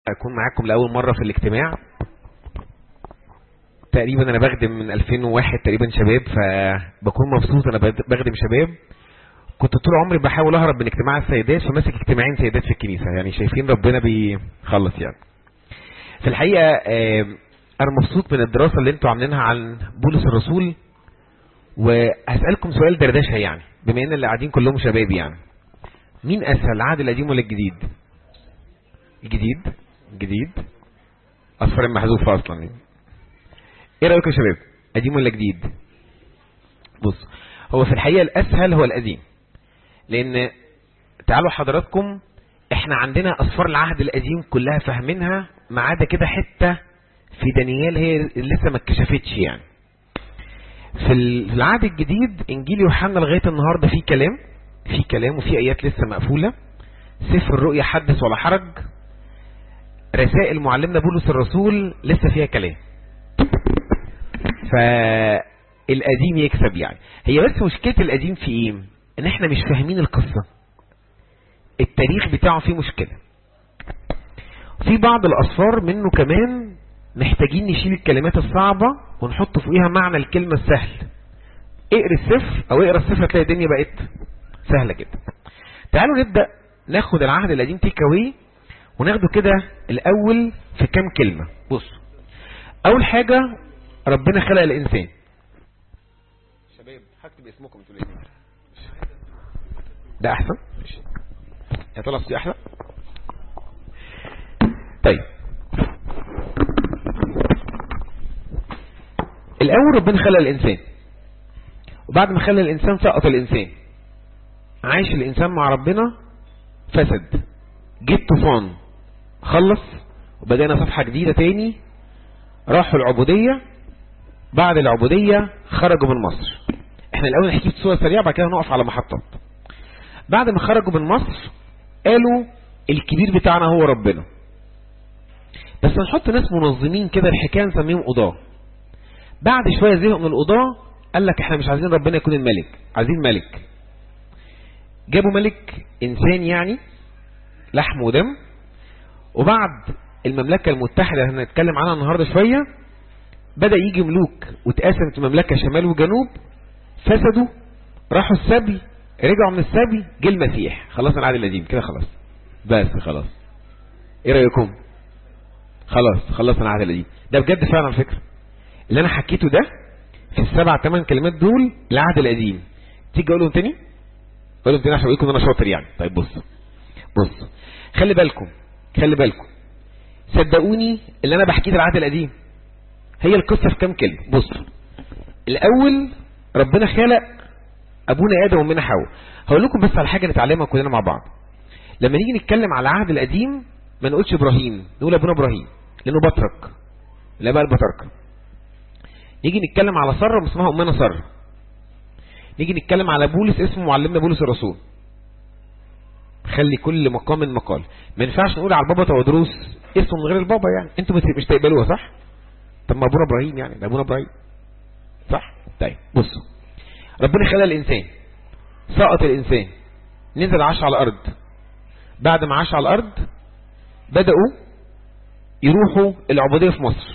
أكون معاكم لأول مرة في الاجتماع تقريبا أنا بخدم من 2001 تقريبا شباب فبكون مبسوط أنا بخدم شباب كنت طول عمري بحاول أهرب من اجتماع السيدات فماسك اجتماعين سيدات في الكنيسة يعني شايفين ربنا بيخلص يعني في الحقيقة أنا مبسوط من الدراسة اللي انتوا عاملينها عن بولس الرسول وهسألكم سؤال دردشة يعني بما ان اللي قاعدين كلهم شباب يعني مين أسهل العهد القديم ولا الجديد الجديد الجديد أصفر محذوفة أصلا يعني. ايه رأيكم يا شباب قديم ولا جديد بص هو في الحقيقة الأسهل هو القديم لأن تعالوا حضراتكم احنا عندنا أصفار العهد القديم كلها فاهمينها ما عدا كده حتة في دانيال هي لسه ما اتكشفتش يعني في العهد الجديد انجيل يوحنا لغايه النهارده فيه كلام في كلام وفي ايات لسه مقفوله سفر الرؤيا حدث ولا حرج رسائل معلمنا بولس الرسول لسه فيها كلام فالقديم يكسب يعني هي بس مشكله القديم في ايه ان احنا مش فاهمين القصه التاريخ بتاعه فيه مشكله في بعض الاسفار منه كمان محتاجين نشيل الكلمات الصعبة ونحط فوقيها معنى الكلمة السهل اقرا السفر او اقرا السفر هتلاقي الدنيا بقت سهلة جدا تعالوا نبدأ ناخد العهد القديم تيك اواي وناخده كده الاول في كام كلمة بص اول حاجة ربنا خلق الانسان شباب هكتب اسمكم انتوا الاثنين ده احسن يا طلع دي احسن طيب الأول ربنا خلق الإنسان وبعد ما خلق الإنسان سقط الإنسان عايش الإنسان مع ربنا فسد جه طوفان خلص وبدأنا صفحة جديدة تاني راحوا العبودية بعد العبودية خرجوا من مصر احنا الأول نحكي بصورة سريعة بعد كده نقف على محطات بعد ما خرجوا من مصر قالوا الكبير بتاعنا هو ربنا بس نحط ناس منظمين كده الحكاية نسميهم قضاه بعد شوية زهقوا من القضاة قال لك احنا مش عايزين ربنا يكون الملك عايزين ملك جابوا ملك انسان يعني لحم ودم وبعد المملكة المتحدة اللي هنتكلم عنها النهاردة شوية بدأ يجي ملوك وتقاسمت المملكة شمال وجنوب فسدوا راحوا السبي رجعوا من السبي جه المسيح خلصنا العهد القديم كده خلاص بس خلاص ايه رأيكم خلاص خلصنا العهد القديم ده بجد فعلا على فكره اللي انا حكيته ده في السبع ثمان كلمات دول العهد القديم تيجي اقولهم تاني اقولهم تاني عشان اقول لكم ان انا شاطر يعني طيب بص بص خلي بالكم خلي بالكم صدقوني اللي انا بحكيه ده العهد القديم هي القصه في كام كلمه بص الاول ربنا خلق ابونا ادم وامنا حواء هقول لكم بس على حاجه نتعلمها كلنا مع بعض لما نيجي نتكلم على العهد القديم ما نقولش ابراهيم نقول ابونا ابراهيم لانه بطرك لا بقى البطركه نيجي نتكلم على سارة اسمها أمنا سارة نيجي نتكلم على بولس اسمه معلمنا بولس الرسول خلي كل مقام من مقال ما ينفعش نقول على البابا تودروس اسمه من غير البابا يعني انتوا مش تقبلوها صح طب ما ابونا ابراهيم يعني ده ابونا ابراهيم صح طيب بصوا ربنا خلق الانسان سقط الانسان نزل عاش على الارض بعد ما عاش على الارض بدأوا يروحوا العبودية في مصر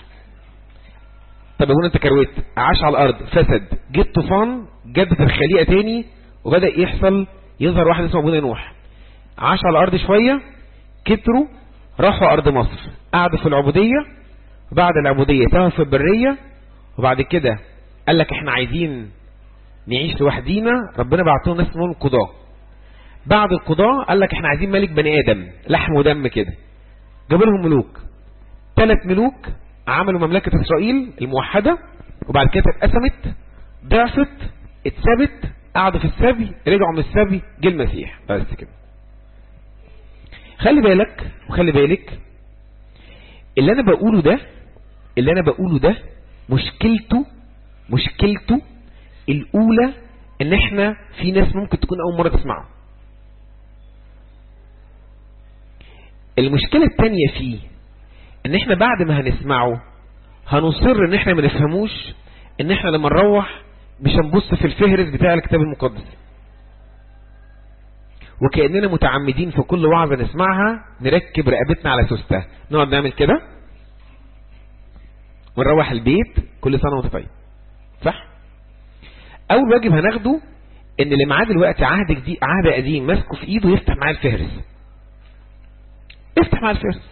طب ابونا انت كرويت عاش على الارض فسد جه الطوفان جدت الخليقه تاني وبدا يحصل يظهر واحد اسمه ابونا نوح عاش على الارض شويه كتروا راحوا ارض مصر قعدوا في العبوديه بعد العبوديه تاهوا في البريه وبعد كده قال لك احنا عايزين نعيش لوحدينا ربنا بعت لهم ناس اسمهم القضاه بعد القضاه قال لك احنا عايزين ملك بني ادم لحم ودم كده جابوا لهم ملوك ثلاث ملوك عملوا مملكة إسرائيل الموحدة وبعد كده اتقسمت ضعفت اتثبت قعدوا في السبي رجعوا من السبي جه المسيح بس كده خلي بالك وخلي بالك اللي انا بقوله ده اللي انا بقوله ده مشكلته مشكلته الاولى ان احنا في ناس ممكن تكون اول مرة تسمعه المشكلة التانية فيه ان احنا بعد ما هنسمعه هنصر ان احنا ما نفهموش ان احنا لما نروح مش هنبص في الفهرس بتاع الكتاب المقدس وكأننا متعمدين في كل وعظة نسمعها نركب رقبتنا على سوستة نقعد نعمل كده ونروح البيت كل سنة وانت طيب صح اول واجب هناخده ان اللي معاه دلوقتي عهد جديد عهد قديم ماسكه في ايده يفتح معاه الفهرس افتح معاه الفهرس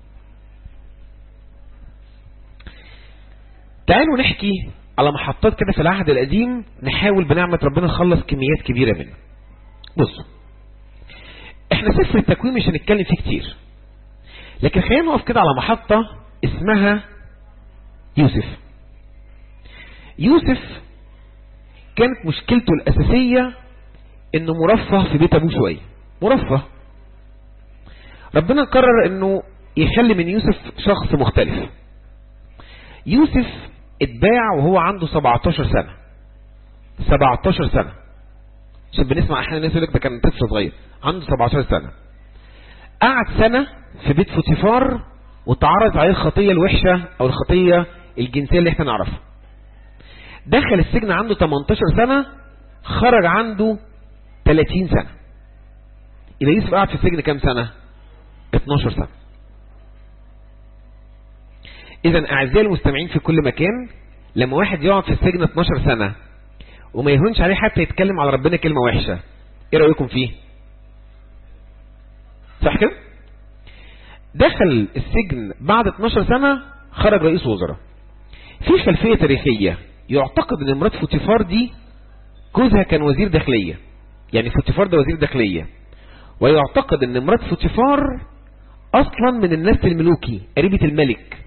تعالوا نحكي على محطات كده في العهد القديم نحاول بنعمة ربنا نخلص كميات كبيرة منه بصوا احنا سفر التكوين مش هنتكلم فيه كتير لكن خلينا نقف كده على محطة اسمها يوسف يوسف كانت مشكلته الأساسية انه مرفه في بيت ابوه شوية مرفه ربنا قرر انه يخلي من يوسف شخص مختلف يوسف اتباع وهو عنده 17 سنة 17 سنة عشان بنسمع احيانا الناس يقول لك ده كان طفل صغير عنده 17 سنة قعد سنة في بيت فوتيفار وتعرض عليه الخطية الوحشة او الخطية الجنسية اللي احنا نعرفها دخل السجن عنده 18 سنة خرج عنده 30 سنة يبقى يوسف قعد في السجن كام سنة 12 سنة اذا اعزائي المستمعين في كل مكان لما واحد يقعد في السجن 12 سنة وما يهونش عليه حتى يتكلم على ربنا كلمة وحشة ايه رأيكم فيه صح كده دخل السجن بعد 12 سنة خرج رئيس وزراء في خلفية تاريخية يعتقد ان مرات فوتيفار دي جوزها كان وزير داخلية يعني فوتيفار ده وزير داخلية ويعتقد ان مرات فوتيفار اصلا من النسل الملوكي قريبة الملك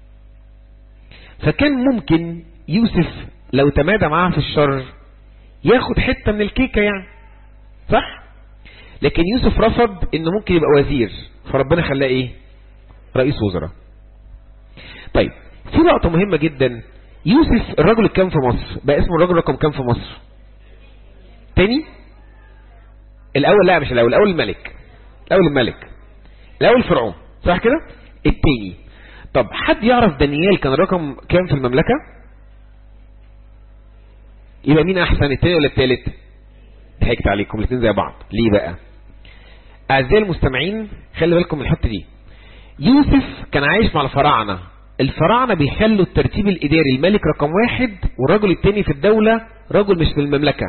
فكان ممكن يوسف لو تمادى معاها في الشر ياخد حتة من الكيكة يعني صح لكن يوسف رفض انه ممكن يبقى وزير فربنا خلاه ايه رئيس وزراء طيب في نقطة مهمة جدا يوسف الرجل الكام في مصر بقى اسمه الرجل رقم كام في مصر تاني الاول لا مش الاول الاول الملك الاول الملك الاول فرعون صح كده التاني طب حد يعرف دانيال كان رقم كام في المملكة يبقى مين احسن التاني ولا التالت ضحكت عليكم الاثنين زي بعض ليه بقى اعزائي المستمعين خلي بالكم من الحته دي يوسف كان عايش مع الفراعنه الفراعنه بيخلوا الترتيب الاداري الملك رقم واحد والرجل التاني في الدوله رجل مش في المملكه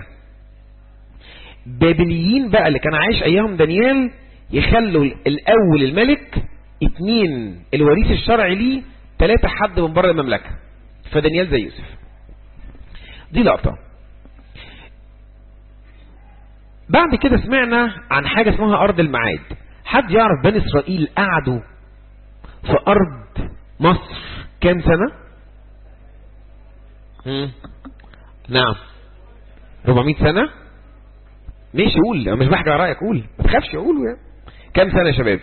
بابليين بقى اللي كان عايش ايام دانيال يخلوا الاول الملك اتنين الوريث الشرعي ليه ثلاثة حد من بره المملكة فدانيال زي يوسف دي لقطة بعد كده سمعنا عن حاجة اسمها أرض المعاد حد يعرف بني إسرائيل قعدوا في أرض مصر كام سنة مم. نعم 400 سنة ماشي قول أنا مش بحكي على رأيك قول ما تخافش قول يعني كام سنة يا شباب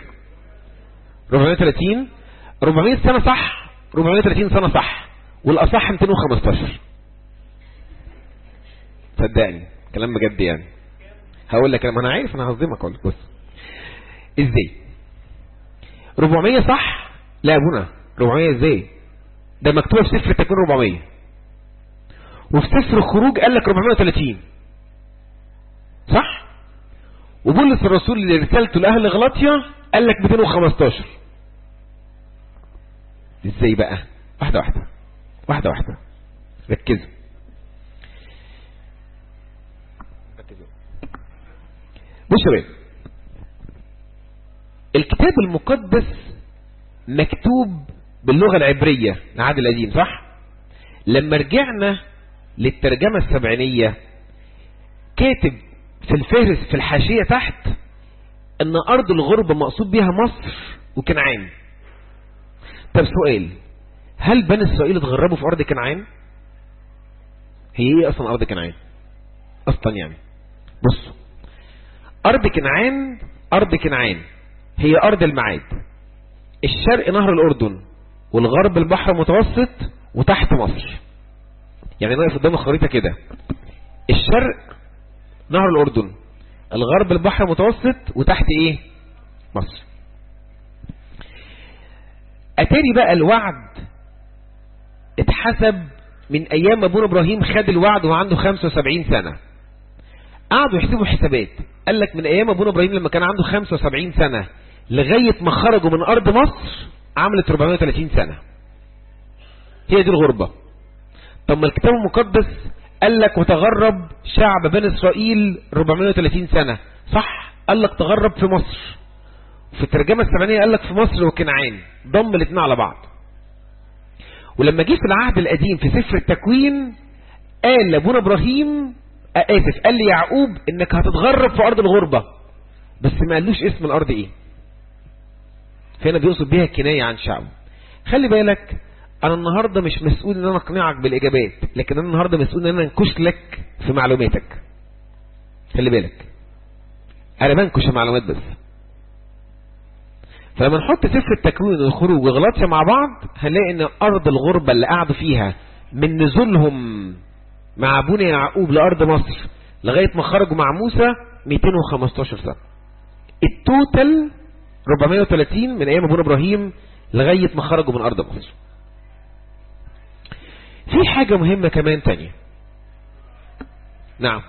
430 400 سنة صح 430 سنة صح والأصح 215 صدقني كلام بجد يعني هقول لك انا عارف انا هصدمك اقول لك بص ازاي 400 صح لا يا ابونا 400 ازاي ده مكتوبه في سفر التكوين 400 وفي سفر الخروج قال لك 430 صح وبولس الرسول اللي رسالته لاهل غلاطيا قال لك 215 ازاي بقى واحده واحده واحده واحده ركزوا بص يا بيه الكتاب المقدس مكتوب باللغة العبرية العهد القديم صح لما رجعنا للترجمة السبعينية كاتب في الفهرس في الحاشية تحت ان ارض الغربة مقصود بها مصر وكنعان طب سؤال هل بني اسرائيل اتغربوا في ارض كنعان هي ايه اصلا ارض كنعان اصلا يعني بصوا أرض كنعان أرض كنعان هي أرض المعاد الشرق نهر الأردن والغرب البحر المتوسط وتحت مصر يعني نقف قدام الخريطة كده الشرق نهر الأردن الغرب البحر المتوسط وتحت إيه مصر أتاري بقى الوعد اتحسب من أيام أبونا إبراهيم خد الوعد وعنده 75 سنة قعدوا يحسبوا حسابات قال لك من ايام ابونا ابراهيم لما كان عنده 75 سنة لغاية ما خرجوا من ارض مصر عملت 430 سنة هي دي الغربة طب ما الكتاب المقدس قال لك وتغرب شعب بني اسرائيل 430 سنة صح قال لك تغرب في مصر في الترجمة السبعينية قال لك في مصر وكنعان ضم الاثنين على بعض ولما جه في العهد القديم في سفر التكوين قال لابونا ابراهيم اسف قال لي يعقوب انك هتتغرب في ارض الغربة بس ما قالوش اسم الارض ايه فهنا بيقصد بيها كناية عن شعبه خلي بالك انا النهاردة مش مسؤول ان انا اقنعك بالاجابات لكن انا النهاردة مسؤول ان انا انكش لك في معلوماتك خلي بالك انا بنكش المعلومات بس فلما نحط سفر التكوين والخروج وغلطش مع بعض هنلاقي ان ارض الغربة اللي قعدوا فيها من نزولهم مع ابونا يعقوب لارض مصر لغاية ما خرجوا مع موسى 215 سنة التوتال 430 من ايام ابونا ابراهيم لغاية ما خرجوا من ارض مصر في حاجة مهمة كمان تانية نعم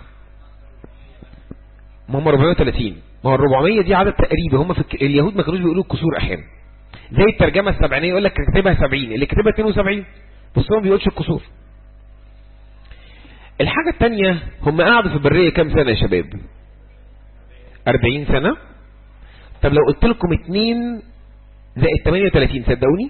ما هم 430 ما هو 400 دي عدد تقريبي هم في الك... اليهود ما كانوش بيقولوا الكسور احيانا زي الترجمة السبعينية يقول لك كتبها 70 اللي كتبها 72 بس هو ما بيقولش الكسور الحاجة التانية هم قعدوا في البرية كام سنة يا شباب 40 سنة طب لو قلت لكم 2 زائد 38 صدقوني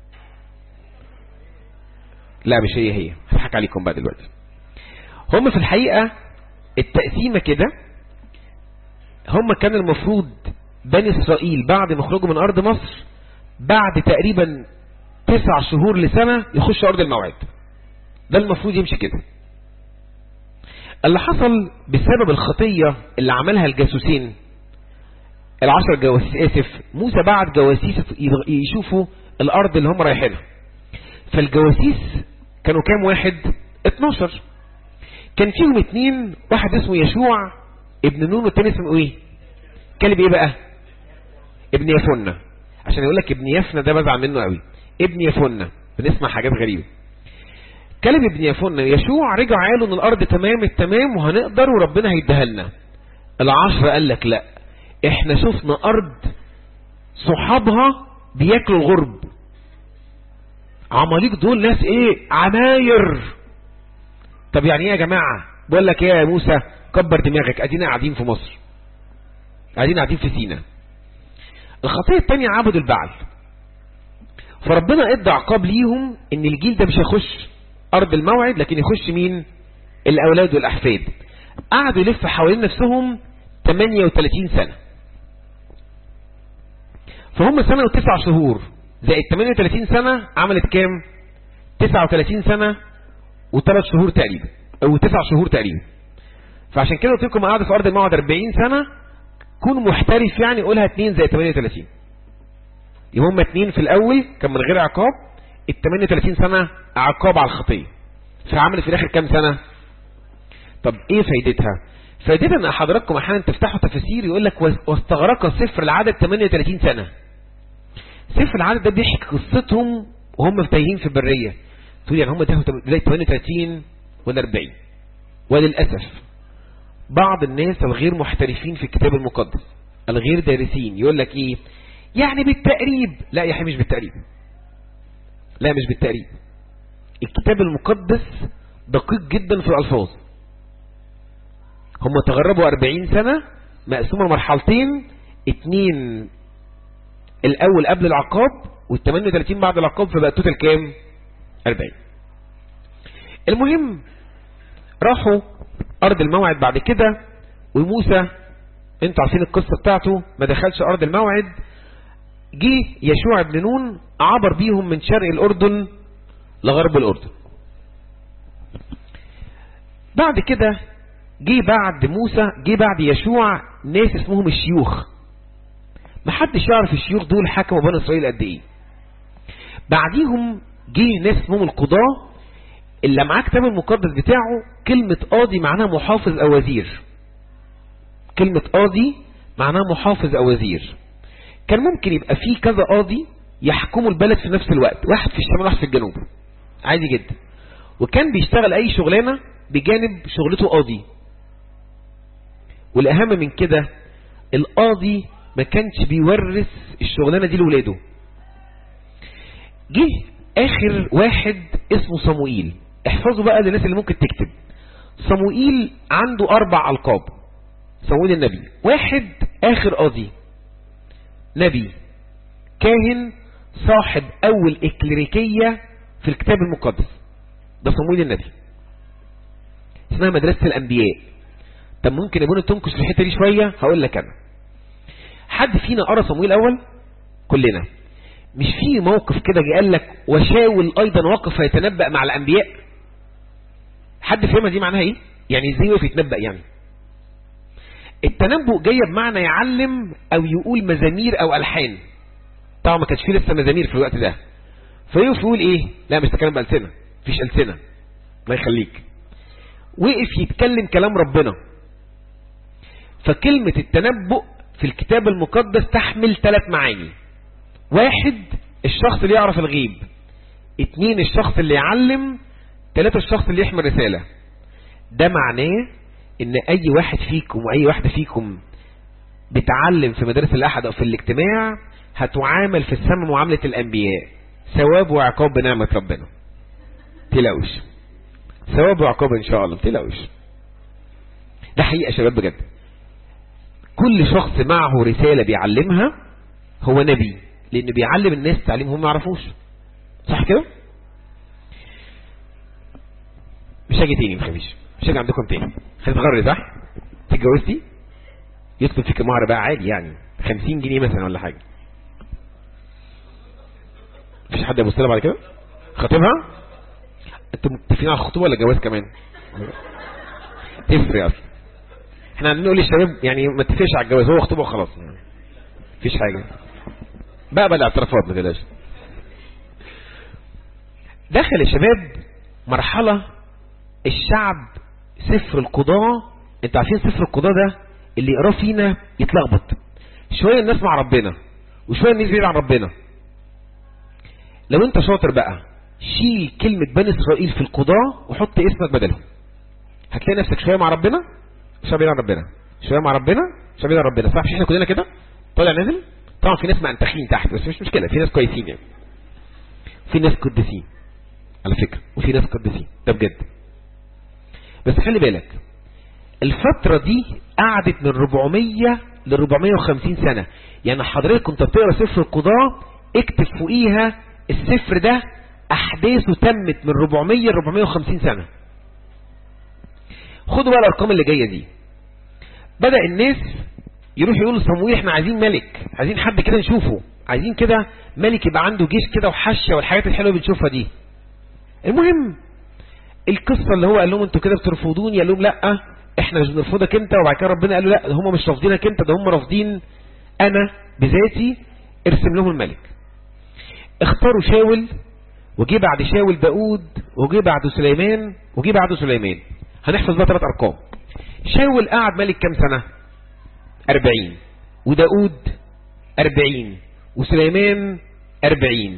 لا مش هي هي هضحك عليكم بقى دلوقتي هم في الحقيقة التقسيمة كده هم كان المفروض بني اسرائيل بعد ما خرجوا من ارض مصر بعد تقريبا تسع شهور لسنة يخش ارض الموعد ده المفروض يمشي كده اللي حصل بسبب الخطية اللي عملها الجاسوسين العشر جواسيس اسف موسى بعت جواسيس يشوفوا الارض اللي هم رايحينها فالجواسيس كانوا كام واحد 12 كان فيهم اتنين واحد اسمه يشوع ابن نون والتاني اسمه ايه كلب ايه بقى ابن يفنة عشان يقول لك ابن يفنة ده بزعل منه قوي ابن يفنة بنسمع حاجات غريبة كلب ابن يفنة يشوع رجع قالوا ان الارض تمام التمام وهنقدر وربنا هيديها لنا العشرة قال لك لا احنا شفنا ارض صحابها بياكلوا الغرب عماليك دول ناس ايه عماير طب يعني ايه يا جماعة بقول لك ايه يا موسى كبر دماغك ادينا قاعدين في مصر قاعدين قاعدين في سينا الخطية التانية عبد البعل فربنا ادى عقاب ليهم ان الجيل ده مش هيخش ارض الموعد لكن يخش مين الاولاد والاحفاد قعدوا يلف حوالين نفسهم 38 سنة فهم سنة وتسع شهور زائد 38 سنة عملت كام 39 سنة وثلاث شهور تقريبا او تسع شهور تقريبا فعشان كده قلت لكم قعدوا في ارض الموعد 40 سنة كون محترف يعني قولها 2 زائد 38 يبقى هم 2 في الاول كان من غير عقاب ال 38 سنة عقاب على الخطية فعملت في الاخر كام سنة طب ايه فايدتها فايدتها ان حضراتكم احيانا تفتحوا تفاسير يقول لك واستغرق صفر العدد 38 سنة سفر العدد ده بيحكي قصتهم وهم تايهين في البرية تقول يعني هم تاهوا 38 ولا 40 وللأسف بعض الناس الغير محترفين في الكتاب المقدس الغير دارسين يقول لك ايه يعني بالتقريب لا يا حبيبي مش بالتقريب لا مش بالتقريب الكتاب المقدس دقيق جدا في الألفاظ هم تغربوا 40 سنة مقسومة مرحلتين اتنين الاول قبل العقاب وال 38 بعد العقاب فبقى التوتال كام 40 المهم راحوا ارض الموعد بعد كده وموسى انتوا عارفين القصة بتاعته ما دخلش ارض الموعد جه يشوع بن نون عبر بيهم من شرق الاردن لغرب الاردن بعد كده جه بعد موسى جه بعد يشوع ناس اسمهم الشيوخ محدش يعرف الشيوخ دول حكموا بني اسرائيل قد ايه بعديهم جه ناس اسمهم القضاة اللي معاه كتاب المقدس بتاعه كلمة قاضي معناها محافظ او وزير كلمة قاضي معناها محافظ او وزير كان ممكن يبقى فيه كذا قاضي يحكموا البلد في نفس الوقت واحد في الشمال واحد في الجنوب عادي جدا وكان بيشتغل اي شغلانة بجانب شغلته قاضي والأهم من كده القاضي ما كانش بيورث الشغلانة دي لولاده جه آخر واحد اسمه صموئيل احفظوا بقى للناس اللي ممكن تكتب صموئيل عنده أربع ألقاب صموئيل النبي واحد آخر قاضي نبي كاهن صاحب أول إكليريكية في الكتاب المقدس ده صموئيل النبي اسمها مدرسة الأنبياء طب ممكن يا بني تنكش في الحتة دي شوية هقول لك أنا حد فينا قرأ صموئيل الأول كلنا مش في موقف كده جه قال لك وشاول أيضا وقف يتنبأ مع الأنبياء حد فهمها دي معناها إيه يعني ازاي وقف يتنبأ يعني التنبؤ جاية بمعنى يعلم أو يقول مزامير أو ألحان طبعا ما كانش فيه لسه مزامير في الوقت ده فيقف يقول إيه لا مش تكلم بألسنة مفيش ألسنة ما يخليك وقف يتكلم كلام ربنا فكلمة التنبؤ في الكتاب المقدس تحمل ثلاث معاني واحد الشخص اللي يعرف الغيب اتنين الشخص اللي يعلم ثلاثة الشخص اللي يحمل رسالة ده معناه ان اي واحد فيكم واي واحدة فيكم بتعلم في مدارس الاحد او في الاجتماع هتعامل في السماء معاملة الانبياء ثواب وعقاب بنعمة ربنا تلاقوش ثواب وعقاب ان شاء الله تلاقوش ده حقيقة شباب بجد كل شخص معه رسالة بيعلمها هو نبي لانه بيعلم الناس تعليم هم ما يعرفوش صح كده مش هاجي تاني مخافيش مش هاجي عندكم تاني هتتغري صح اتجوزتي يطلب فيك مهر بقى عادي يعني 50 جنيه مثلا ولا حاجه مفيش حد يبص لها بعد كده خطيبها انتوا متفقين على الخطوبه ولا الجواز كمان تفرق اصلا احنا عندنا نقول للشباب يعني ما تتفقش على الجواز هو خطوبه وخلاص مفيش حاجه بقى بقى الاعترافات ما تقلقش دخل الشباب مرحله الشعب سفر القضاء انت عارفين سفر القضاء ده اللي يقراه فينا يتلخبط شويه الناس مع ربنا وشويه الناس بعيد عن ربنا لو انت شاطر بقى شيل كلمة بني اسرائيل في القضاء وحط اسمك بدلهم هتلاقي نفسك شوية مع ربنا شوية بعيد عن ربنا شوية مع ربنا شوية بعيد عن ربنا صح مش احنا كلنا كده طالع نازل طبعا في ناس مأنتخين تحت بس مش مشكلة في ناس كويسين يعني في ناس قدسين على فكرة وفي ناس قدسين ده بجد بس خلي بالك الفترة دي قعدت من 400 ل 450 سنة يعني حضرتك كنت بتقرا سفر القضاء اكتب فوقيها السفر ده احداثه تمت من 400 ل 450 سنة خدوا بقى الارقام اللي جاية دي بدأ الناس يروح يقولوا صمويل احنا عايزين ملك عايزين حد كده نشوفه عايزين كده ملك يبقى عنده جيش كده وحشة والحاجات الحلوة اللي بنشوفها دي المهم القصة اللي هو قال لهم انتوا كده بترفضوني قال لهم لا احنا مش بنرفضك انت وبعد كده ربنا قال له لا هم مش رافضينك انت ده هم رافضين انا بذاتي ارسم لهم الملك اختاروا شاول وجي بعد شاول داود وجي بعده سليمان وجي بعده سليمان هنحفظ بقى ثلاث ارقام شاول قعد ملك كام سنة اربعين وداود اربعين وسليمان اربعين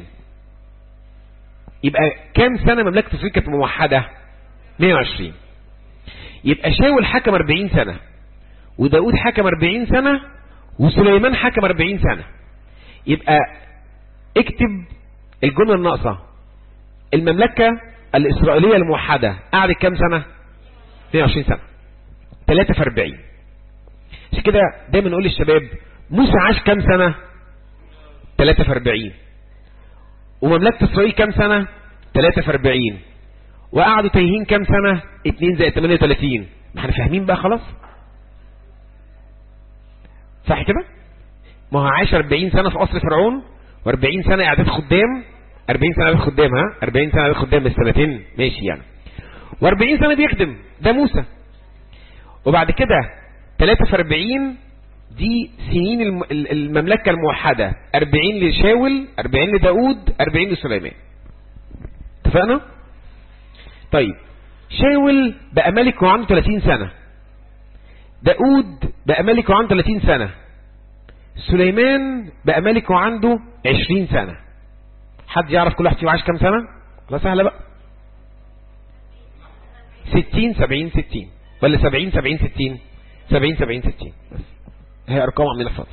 يبقى كام سنة مملكة اسرائيل كانت موحدة 120 يبقى شاول حكم 40 سنة وداود حكم 40 سنة وسليمان حكم 40 سنة يبقى اكتب الجملة الناقصة المملكة الإسرائيلية الموحدة قعدت كام سنة 22 سنة 3 في 40 عشان كده دايما نقول للشباب موسى عاش كام سنة 3 في 40 ومملكة إسرائيل كام سنة 3 في 40 وقعدوا تايهين كام سنة 2 زائد 38 ما احنا فاهمين بقى خلاص صح كده ما هو عاش 40 سنة في قصر فرعون و40 سنة اعداد خدام 40 سنة اعداد خدام ها 40 سنة اعداد خدام بس سنتين ماشي يعني و40 سنة بيخدم ده موسى وبعد كده 3 في 40 دي سنين الم- ال- المملكة الموحدة 40 لشاول 40 لداود 40 لسليمان اتفقنا طيب شاول بقى ملك وعنده 30 سنة داود بقى ملك وعنده 30 سنة سليمان بقى ملك وعنده 20 سنة حد يعرف كل واحد فيهم عاش كام سنة لا سهلة بقى 60 70 60 ولا 70 70 60 70 70 60 بس هي ارقام عم نحفظها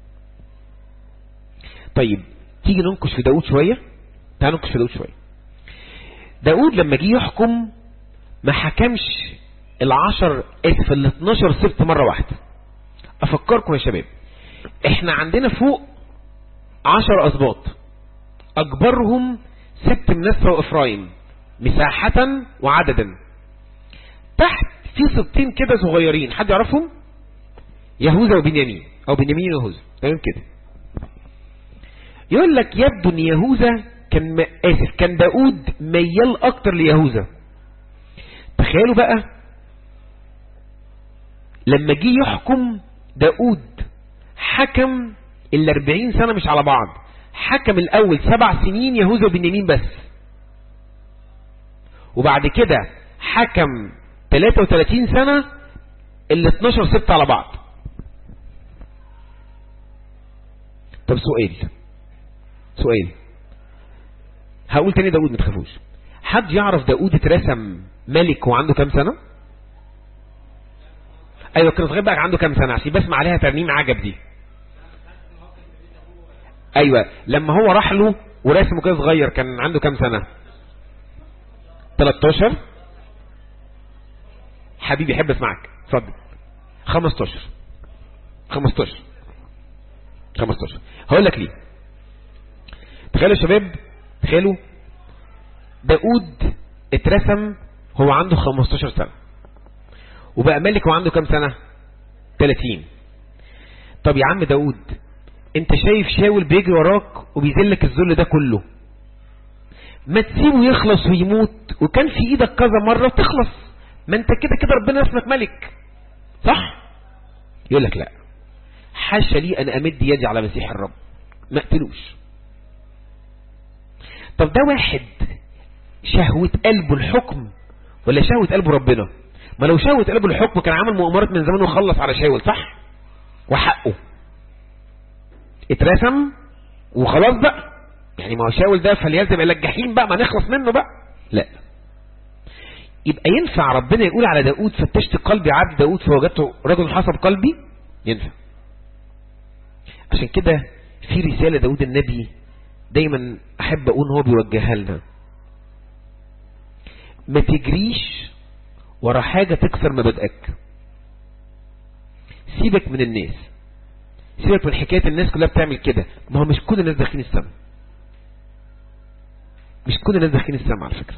طيب تيجي ننقش في داود شوية تعال ننقش في داود شوية داود لما جه يحكم ما حكمش العشر اسف ال 12 سبت مرة واحدة افكركم يا شباب احنا عندنا فوق عشر اسباط اكبرهم ست منسى وافرايم مساحة وعددا تحت في سبتين كده صغيرين حد يعرفهم يهوذا وبنيامين او بنيامين ويهوذا تمام كده يقول لك يبدو ان يهوذا كان م... اسف كان داود ميال اكتر ليهوذا تخيلوا بقى لما جه يحكم داود حكم ال 40 سنة مش على بعض حكم الاول سبع سنين يهوذا وبنيامين بس وبعد كده حكم 33 سنة ال 12 سبت على بعض طب سؤال سؤال هقول تاني داود ما تخافوش حد يعرف داود اترسم ملك وعنده كام سنة ايوه كان صغير بقى عنده كام سنة عشان بسمع عليها ترنيم عجب دي ايوه لما هو راح له ورسمه كده صغير كان عنده كام سنة 13 حبيبي يحب اسمعك اتفضل 15 15 15 هقول لك ليه تخيلوا يا شباب تخيلوا داود اترسم هو عنده 15 سنة وبقى ملك وعنده كام سنة 30 طب يا عم داود انت شايف شاول بيجري وراك وبيذلك الذل ده كله ما تسيبه يخلص ويموت وكان في ايدك كذا مرة وتخلص ما انت كده كده ربنا اسمك ملك صح يقول لك لا حاشا لي ان امد يدي على مسيح الرب ما اقتلوش طب ده واحد شهوة قلبه الحكم ولا شهوة قلبه ربنا ما لو شهوة قلبه الحكم كان عمل مؤامرات من زمان وخلص على شاول صح وحقه اترسم وخلاص بقى يعني ما هو شاول ده فليلزم الى الجحيم بقى ما نخلص منه بقى لا يبقى ينفع ربنا يقول على داود فتشت قلبي عبد داود فوجدته رجل حسب قلبي ينفع عشان كده في رسالة داود النبي دايما احب اقول هو بيوجهها لنا ما تجريش ورا حاجة تكسر مبادئك سيبك من الناس سيبك من حكاية الناس كلها بتعمل كده ما هو مش كل الناس داخلين السماء مش كل الناس داخلين السماء على فكرة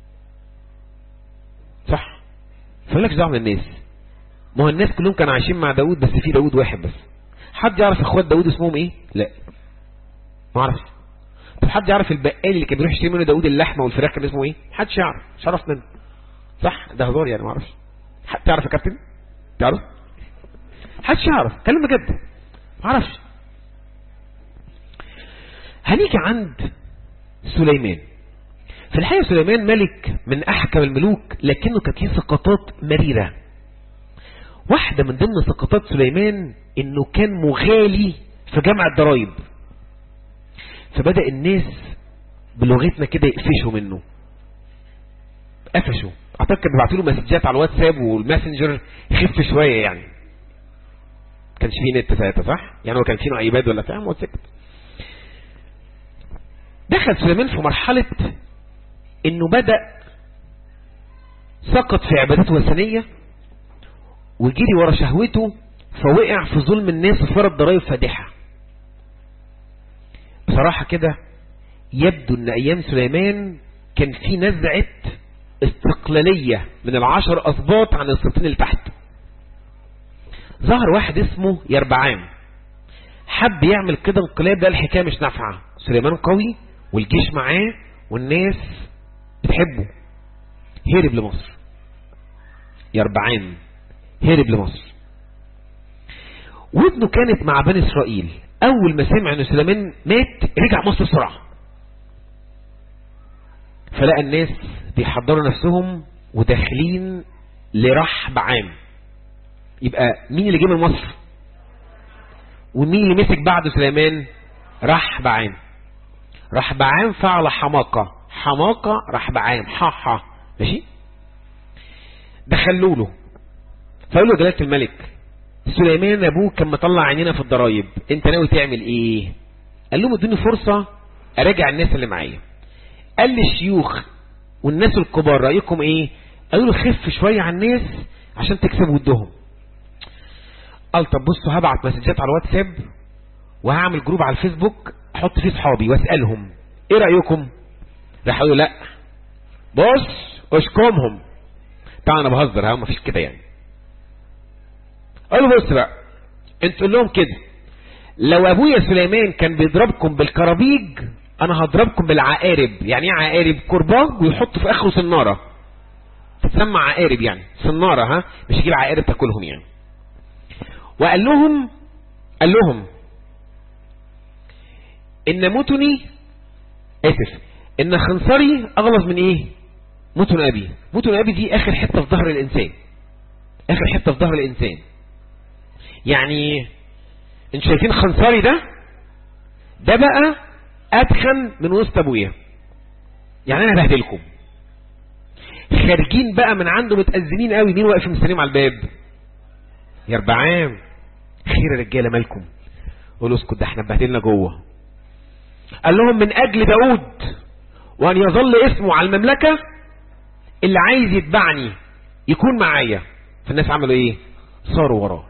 صح فلكش دعوه من الناس ما هو الناس كلهم كانوا عايشين مع داود بس في داود واحد بس حد يعرف اخوات داود اسمهم ايه لا ما اعرفش طب حد يعرف البقال اللي كان بيروح يشتري منه داود اللحمه والفراخ كان اسمه ايه محدش يعرف مش عرف منه صح ده هزار يعني ما اعرفش حد تعرف يا كابتن تعرف محدش يعرف كلام بجد ما اعرفش هنيجي عند سليمان في الحقيقة سليمان ملك من أحكم الملوك لكنه كانت ليه سقطات مريرة واحدة من ضمن سقطات سليمان انه كان مغالي في جمع الضرايب فبدأ الناس بلغتنا كده يقفشوا منه قفشوا اعتقد كانوا بيبعتوا له مسجات على الواتساب والماسنجر يخف شويه يعني كانش فيه نت ساعتها صح يعني هو كان فيه ايباد ولا بتاع وسكت دخل سليمان في مرحله انه بدأ سقط في عبادات وثنية وجري ورا شهوته فوقع في ظلم الناس وفرض ضرائب فادحة بصراحة كده يبدو ان ايام سليمان كان في نزعة استقلالية من العشر اسباط عن السبطين اللي تحت ظهر واحد اسمه يربعام حب يعمل كده انقلاب ده الحكاية مش نافعة سليمان قوي والجيش معاه والناس بتحبه هرب لمصر يربعان هرب لمصر وابنه كانت مع بني اسرائيل اول ما سمع ان سليمان مات رجع مصر بسرعه فلقى الناس بيحضروا نفسهم وداخلين لرحب عام يبقى مين اللي جه من مصر ومين اللي مسك بعد سليمان رحب عام رحب عام فعل حماقه حماقة راح بعام حا حا ماشي دخلوا له فقالوا له جلالة الملك سليمان ابوه كان مطلع عينينا في الضرايب انت ناوي تعمل ايه قال لهم ادوني فرصة اراجع الناس اللي معايا قال للشيوخ والناس الكبار رأيكم ايه قالوا له خف شوية على الناس عشان تكسب ودهم قال طب بصوا هبعت مسجات على الواتساب وهعمل جروب على الفيسبوك احط فيه صحابي واسألهم ايه رأيكم راح قالوا لا بص اشكمهم طبعا انا بهزر ها مفيش كده يعني قالوا بص بقى انتوا لهم كده لو ابويا سليمان كان بيضربكم بالكرابيج انا هضربكم بالعقارب يعني ايه عقارب كرباج ويحطوا في اخره سناره تسمى عقارب يعني سناره ها مش يجيب عقارب تاكلهم يعني وقال لهم قال لهم ان متني اسف ان خنصري اغلظ من ايه متن ابي متن ابي دي اخر حته في ظهر الانسان اخر حته في ظهر الانسان يعني انتوا شايفين خنصري ده ده بقى اتخن من وسط ابويا يعني انا هبهدلكم خارجين بقى من عنده متأذنين قوي مين واقف مستنيهم على الباب يا ربعام خير يا رجاله مالكم قولوا اسكت ده احنا اتبهدلنا جوه قال لهم من اجل داود وان يظل اسمه على المملكه اللي عايز يتبعني يكون معايا فالناس عملوا ايه صاروا وراه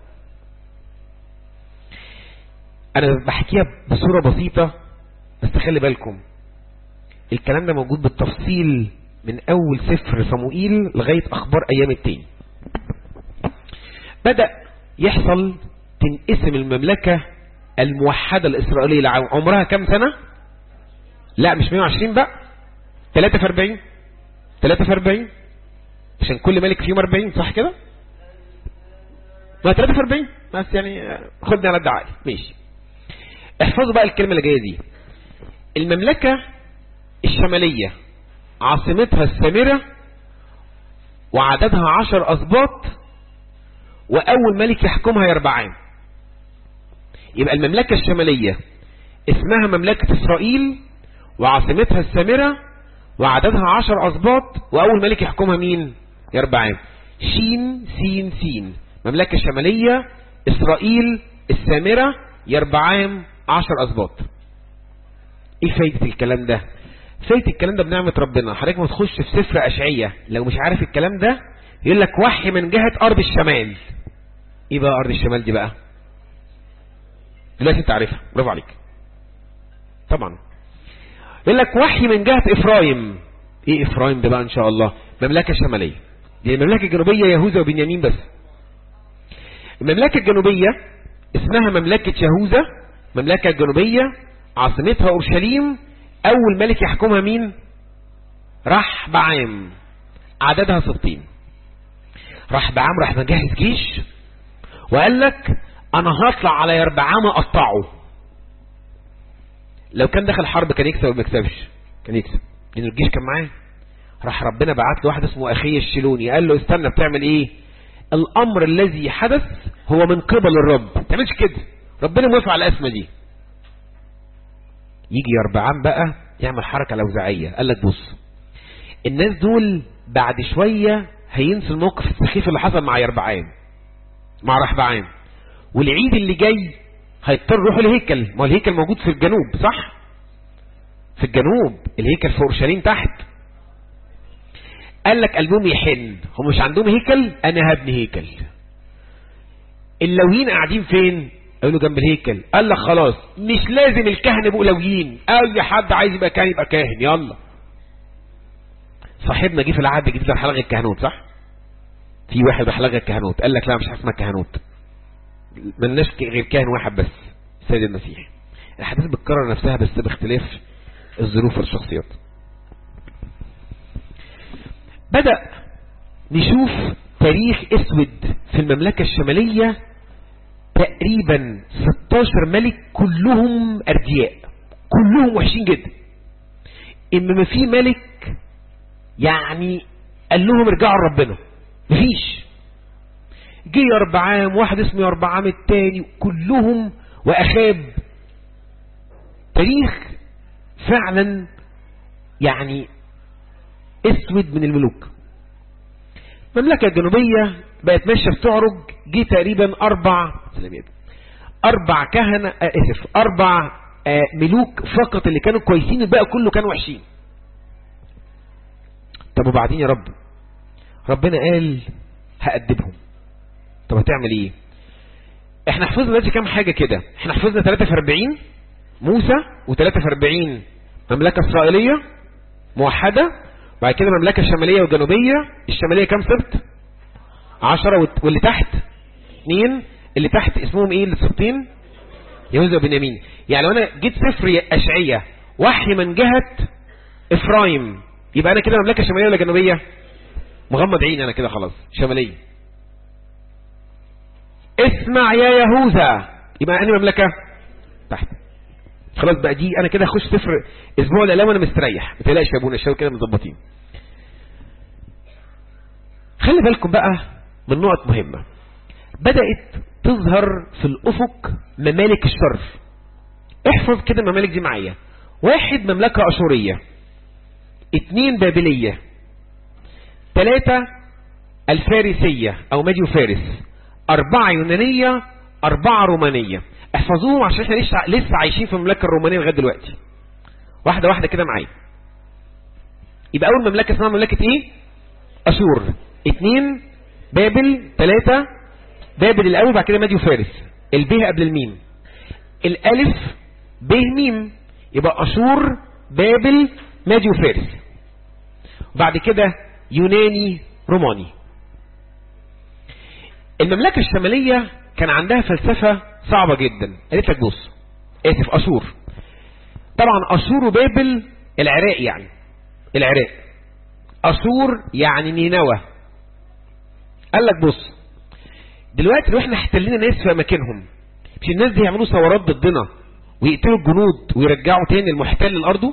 انا بحكيها بصورة بسيطة بس خلي بالكم الكلام ده موجود بالتفصيل من اول سفر صموئيل لغاية اخبار ايام التاني بدأ يحصل تنقسم المملكة الموحدة الاسرائيلية عمرها كام سنة لا مش 120 بقى 43 43 عشان كل ملك فيهم 40 صح كده ما 43 بس يعني خدني على الدعاء ماشي احفظوا بقى الكلمة اللي جاية دي المملكة الشمالية عاصمتها السامرة وعددها عشر أسباط وأول ملك يحكمها يربعان يبقى المملكة الشمالية اسمها مملكة إسرائيل وعاصمتها السامرة وعددها عشر أسباط وأول ملك يحكمها مين يربعان شين سين سين مملكة شمالية إسرائيل السامرة يربعام عشر أسباط ايه فايدة الكلام ده فايدة الكلام ده بنعمة ربنا حضرتك ما تخش في سفر أشعية لو مش عارف الكلام ده يقول لك وحي من جهة أرض الشمال ايه بقى أرض الشمال دي بقى دلوقتي انت عارفها برافو عليك طبعا يقول لك وحي من جهة إفرايم ايه إفرايم ده بقى ان شاء الله مملكة شمالية دي المملكة الجنوبية يهوذا وبنيامين بس المملكة الجنوبية اسمها مملكة يهوذا المملكة الجنوبية عاصمتها أورشليم أول ملك يحكمها مين رح بعام عددها ستين رح بعام راح مجهز جيش وقال لك أنا هطلع على يربعام أقطعه لو كان دخل حرب كان يكسب ولا ما يكسبش كان يكسب لأن الجيش كان معاه راح ربنا بعت له واحد اسمه أخي الشيلوني قال له استنى بتعمل إيه الأمر الذي حدث هو من قبل الرب ما تعملش كده ربنا موافق على الأسمة دي يجي يربعام بقى يعمل حركة لوزعية قال لك بص الناس دول بعد شوية هينسوا الموقف السخيف اللي حصل مع يربعام مع رحبعام والعيد اللي جاي هيضطر يروحوا الهيكل ما هو الهيكل موجود في الجنوب صح في الجنوب الهيكل في اورشليم تحت قال لك قلبهم يحن هم مش عندهم هيكل انا هبني هيكل اللويين قاعدين فين قالوا جنب الهيكل قال لك خلاص مش لازم الكهنة يبقوا لويين اي حد عايز يبقى كاهن يبقى كاهن يلا صاحبنا جه في العهد الجديد راح لغى الكهنوت صح في واحد راح لغى الكهنوت قال لك لا مش حاجه اسمها كهنوت ملناش غير كاهن واحد بس السيد المسيح الاحداث بتكرر نفسها بس باختلاف الظروف والشخصيات بدأ نشوف تاريخ اسود في المملكة الشمالية تقريبا 16 ملك كلهم اردياء كلهم وحشين جدا اما ما في ملك يعني قال لهم ارجعوا لربنا مفيش جه يربعام واحد اسمه يربعام التاني كلهم واخاب تاريخ فعلا يعني اسود من الملوك المملكة الجنوبية بقت ماشيه بتعرج جه تقريبا اربع سلام يا ابني. اربع كهنه آه، اسف اربع آه، ملوك فقط اللي كانوا كويسين الباقي كله كانوا وحشين طب وبعدين يا رب ربنا قال هأدبهم طب هتعمل ايه احنا حفظنا دلوقتي كام حاجة كده احنا حفظنا 43 موسى و43 مملكة اسرائيلية موحدة بعد كده مملكة شمالية وجنوبية الشمالية كام سبت عشرة والت- واللي تحت اثنين اللي تحت اسمهم ايه السبتين يهوذا وبنيامين يعني لو انا جيت سفر اشعية وحي من جهة افرايم يبقى انا كده مملكة شمالية ولا جنوبية مغمض عيني انا كده خلاص شمالية اسمع يا يهوذا يبقى انهي مملكة تحت خلاص بقى دي انا كده اخش سفر اسبوع الاعلام وانا مستريح ما تقلقش يا ابونا الشباب كده مظبطين خلي بالكم بقى من نقط مهمة بدأت تظهر في الأفق ممالك الشر احفظ كده الممالك دي معايا واحد مملكة أشورية اتنين بابلية تلاتة الفارسية أو ماديو فارس أربعة يونانية أربعة رومانية احفظوهم عشان احنا لسه لسه عايشين في المملكة الرومانية لغاية دلوقتي واحدة واحدة كده معايا يبقى أول مملكة اسمها مملكة إيه؟ أشور اتنين بابل تلاتة بابل الأول بعد كده ماديو فارس الب قبل الميم الألف ب ميم يبقى أشور بابل ماديو فارس بعد كده يوناني روماني المملكة الشمالية كان عندها فلسفة صعبة جدا قالت لك بص اسف أشور طبعا أشور وبابل العراق يعني العراق أشور يعني نينوى قال لك بص دلوقتي لو احنا احتلينا ناس في اماكنهم مش الناس دي يعملوا ثورات ضدنا ويقتلوا الجنود ويرجعوا تاني المحتل لارضه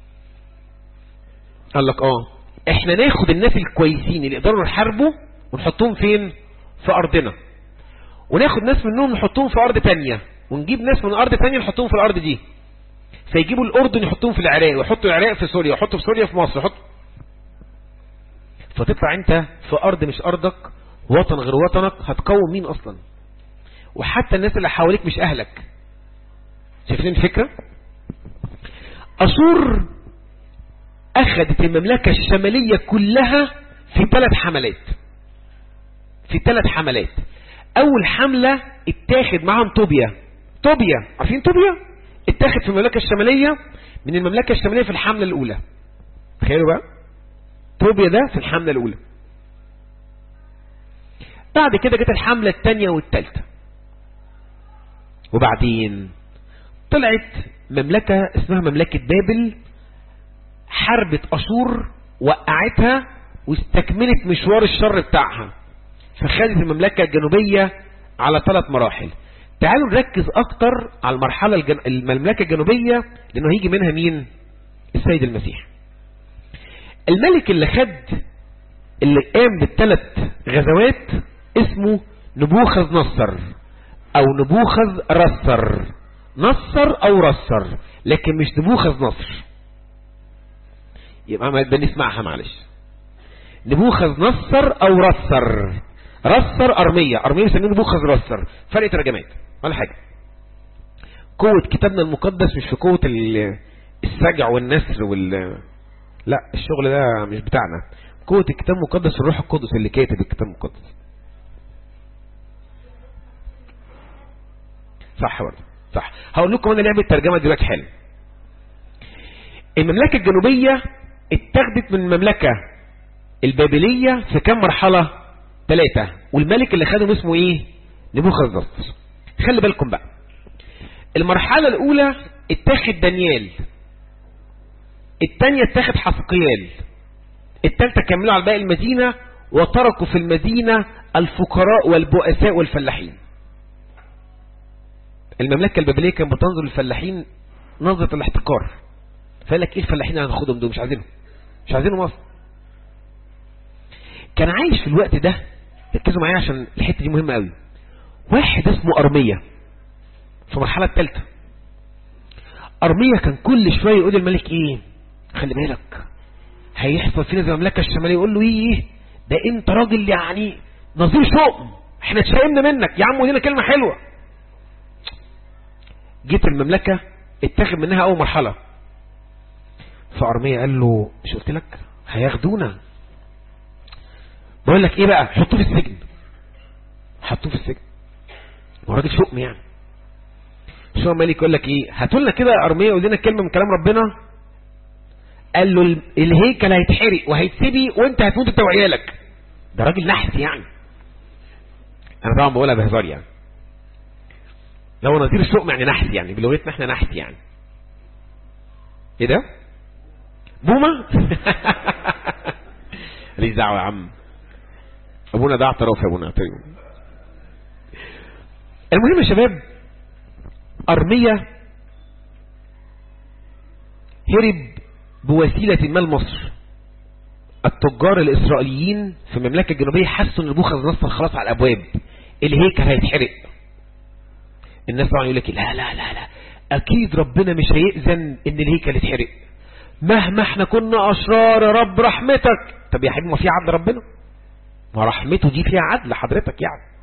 قال لك اه احنا ناخد الناس الكويسين اللي يقدروا يحاربوا ونحطهم فين في ارضنا وناخد ناس منهم نحطهم في ارض تانية ونجيب ناس من ارض تانية نحطهم في الارض دي فيجيبوا الاردن يحطوهم في العراق ويحطوا العراق في سوريا ويحطوا في سوريا في مصر يحطوا فتطلع انت في ارض مش ارضك وطن غير وطنك هتقوم مين اصلا وحتى الناس اللي حواليك مش اهلك شايفين الفكرة اشور اخذت المملكة الشمالية كلها في ثلاث حملات في ثلاث حملات اول حملة اتاخد معاهم طوبيا طوبيا عارفين طوبيا اتاخد في المملكة الشمالية من المملكة الشمالية في الحملة الاولى تخيلوا بقى طوبيا ده في الحملة الاولى بعد كده جت الحملة الثانية والثالثة وبعدين طلعت مملكة اسمها مملكة بابل حربت أشور وقعتها واستكملت مشوار الشر بتاعها فخدت المملكة الجنوبية على ثلاث مراحل تعالوا نركز أكتر على المرحلة الجن... المملكة الجنوبية لأنه هيجي منها مين السيد المسيح الملك اللي خد اللي قام بالثلاث غزوات اسمه نبوخذ نصر او نبوخذ رسر نصر او رسر لكن مش نبوخذ نصر يبقى ما بنسمعها معلش نبوخذ نصر او رسر رسر ارمية ارمية بيسميه نبوخذ رسر فرق ترجمات ولا حاجة قوة كتابنا المقدس مش في قوة السجع والنسر وال لا الشغل ده مش بتاعنا قوة الكتاب المقدس الروح القدس اللي كاتب الكتاب المقدس صح برضه صح هقول لكم انا لعبه ترجمه دلوقتي حلو المملكه الجنوبيه اتخذت من المملكه البابليه في كام مرحله ثلاثه والملك اللي خدهم اسمه ايه نبوخذ نصر خلي بالكم بقى المرحله الاولى اتاخد دانيال الثانيه اتاخد حسقيال الثالثه كملوا على باقي المدينه وتركوا في المدينه الفقراء والبؤساء والفلاحين المملكة البابلية كانت بتنظر للفلاحين نظرة الاحتقار فقال لك ايه الفلاحين اللي هناخدهم دول مش عايزينهم مش عايزينهم اصلا كان عايش في الوقت ده ركزوا معايا عشان الحتة دي مهمة قوي واحد اسمه أرمية في المرحلة الثالثة أرمية كان كل شوية يقول الملك ايه خلي بالك هيحصل فينا زي المملكة الشمالية يقول له ايه ده انت راجل يعني نظير شؤم احنا اتشائمنا منك يا عم ودينا كلمة حلوة جيت المملكة اتاخد منها اول مرحلة فأرمية قال له مش قلت لك هياخدونا بقول لك ايه بقى حطوه في السجن حطوه في السجن هو راجل شؤم يعني شو مالك يقول لك ايه هاتوا لنا كده يا ارميه قول لنا كلمه من كلام ربنا قال له ال- الهيكل هيتحرق وهيتسبي وانت هتموت انت وعيالك ده راجل نحس يعني انا طبعا بقولها بهزار يعني لو نظير الشؤم يعني نحس يعني بلغتنا احنا نحس يعني ايه ده بومه ليش دعوه يا عم ابونا ده اعتراف يا ابونا طيب المهم يا شباب أرمية هرب بوسيلة ما لمصر التجار الإسرائيليين في المملكة الجنوبية حسوا ان نبوخذ نصر خلاص على الأبواب الهيكل هيتحرق الناس طبعا يقول لك لا لا لا لا أكيد ربنا مش هيأذن إن الهيكل يتحرق مهما احنا كنا أشرار يا رب رحمتك طب يا حبيبي ما في عدل ربنا ما رحمته دي فيها عدل حضرتك يعني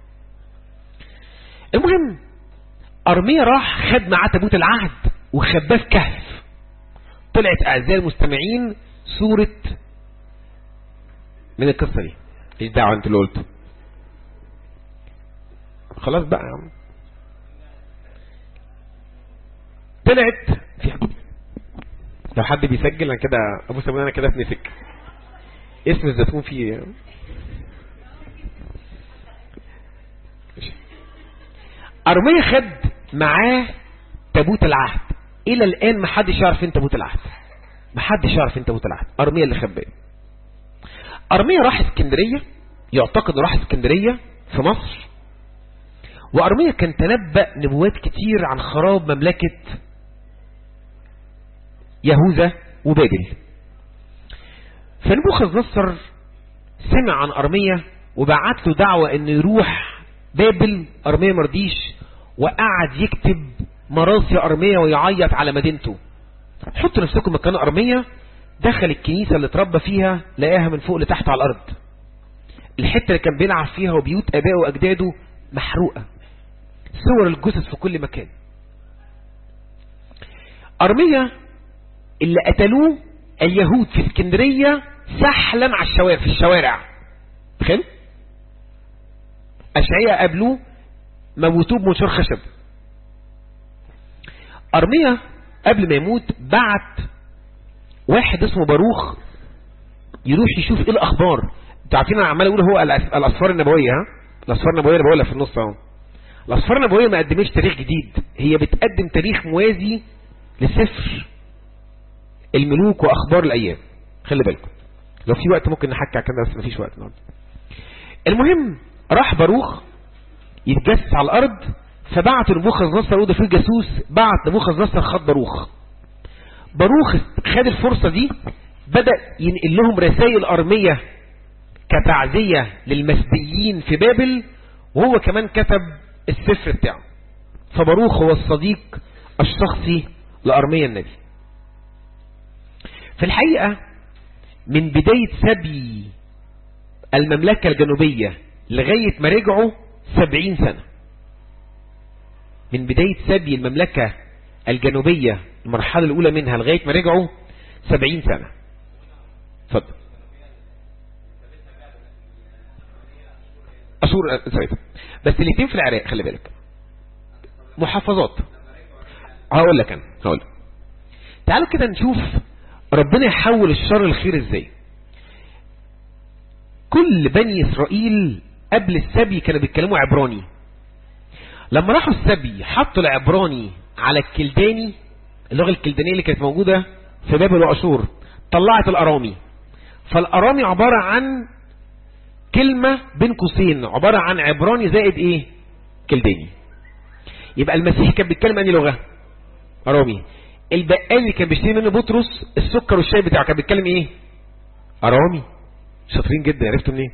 المهم أرمية راح خد معاه تابوت العهد وخباه في كهف طلعت أعزائي المستمعين سورة من القصة دي ايش دعوة انت اللي قلته خلاص بقى يا عم طلعت في حد لو حد بيسجل انا كده ابو سلمان انا كده اتنسك اسم الزيتون فيه ماشي. أرمية خد معاه تابوت العهد إلى الآن ما حدش يعرف فين تابوت العهد ما حدش يعرف فين تابوت العهد أرمية اللي خباه أرمية راح اسكندرية يعتقد راح اسكندرية في مصر وأرمية كان تنبأ نبوات كتير عن خراب مملكة يهوذا وبابل فنبوخذ نصر سمع عن أرمية وبعت له دعوة انه يروح بابل أرمية مرضيش وقعد يكتب مراسي أرمية ويعيط على مدينته حطوا نفسكم مكان أرمية دخل الكنيسة اللي اتربى فيها لقاها من فوق لتحت على الأرض الحتة اللي كان بيلعب فيها وبيوت أبائه وأجداده محروقة صور الجثث في كل مكان أرمية اللي قتلوه اليهود في اسكندرية سحلا على الشوارع في الشوارع تخيل أشعياء قابلوه موتوه بمنشار خشب أرمية قبل ما يموت بعت واحد اسمه باروخ يروح يشوف ايه الاخبار انتوا عارفين انا عمال اقول هو الأس- الاسفار النبويه ها الاسفار النبويه اللي بقولها في النص اهو الاسفار النبويه ما قدمتش تاريخ جديد هي بتقدم تاريخ موازي لسفر الملوك واخبار الايام خلي بالكم لو في وقت ممكن نحكي على كده بس مفيش وقت النهارده المهم راح باروخ يتجسس على الارض فبعت نبوخذ نصر وده فيه جاسوس بعت نبوخذ نصر خد باروخ باروخ خد الفرصة دي بدأ ينقل لهم رسائل أرمية كتعزية للمسبيين في بابل وهو كمان كتب السفر بتاعه فباروخ هو الصديق الشخصي لأرمية النبي في الحقيقة من بداية سبي المملكة الجنوبية لغاية ما رجعوا سبعين سنة من بداية سبي المملكة الجنوبية المرحلة الأولى منها لغاية ما رجعوا سبعين سنة اتفضل أشور ساعتها بس الاثنين في العراق خلي بالك محافظات هقول لك أنا هقول لك. تعالوا كده نشوف ربنا يحول الشر الخير ازاي كل بني إسرائيل قبل السبي كانوا بيتكلموا عبراني لما راحوا السبي حطوا العبراني على الكلداني اللغة الكلدانية اللي كانت موجودة في بابل وأشور طلعت الأرامي فالأرامي عبارة عن كلمة بين قوسين عبارة عن عبراني زائد ايه كلداني يبقى المسيح كان بيتكلم انهي لغة أرامي البقال اللي كان بيشتري منه بطرس السكر والشاي بتاعه كان بيتكلم ايه أرامي شاطرين جدا عرفتوا منين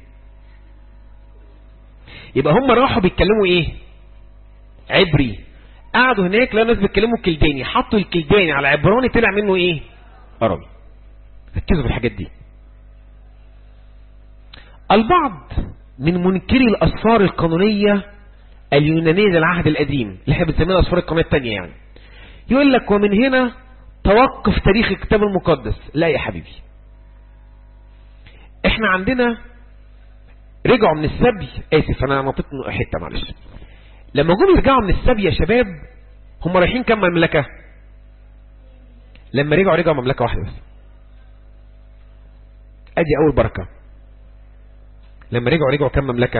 يبقى هم راحوا بيتكلموا ايه عبري قعدوا هناك لقوا ناس بيتكلموا كلداني حطوا الكلداني على عبراني طلع منه ايه ارامي ركزوا في الحاجات دي البعض من منكري الأسفار القانونية اليونانية للعهد القديم اللي احنا بنسميها الأسفار القانونية التانية يعني يقول لك ومن هنا توقف تاريخ الكتاب المقدس لا يا حبيبي احنا عندنا رجعوا من السبي اسف انا نطيت حته معلش لما جم يرجعوا من السبي يا شباب هم رايحين كم مملكه لما رجعوا رجعوا مملكه واحده بس ادي اول بركه لما رجعوا رجعوا كم مملكه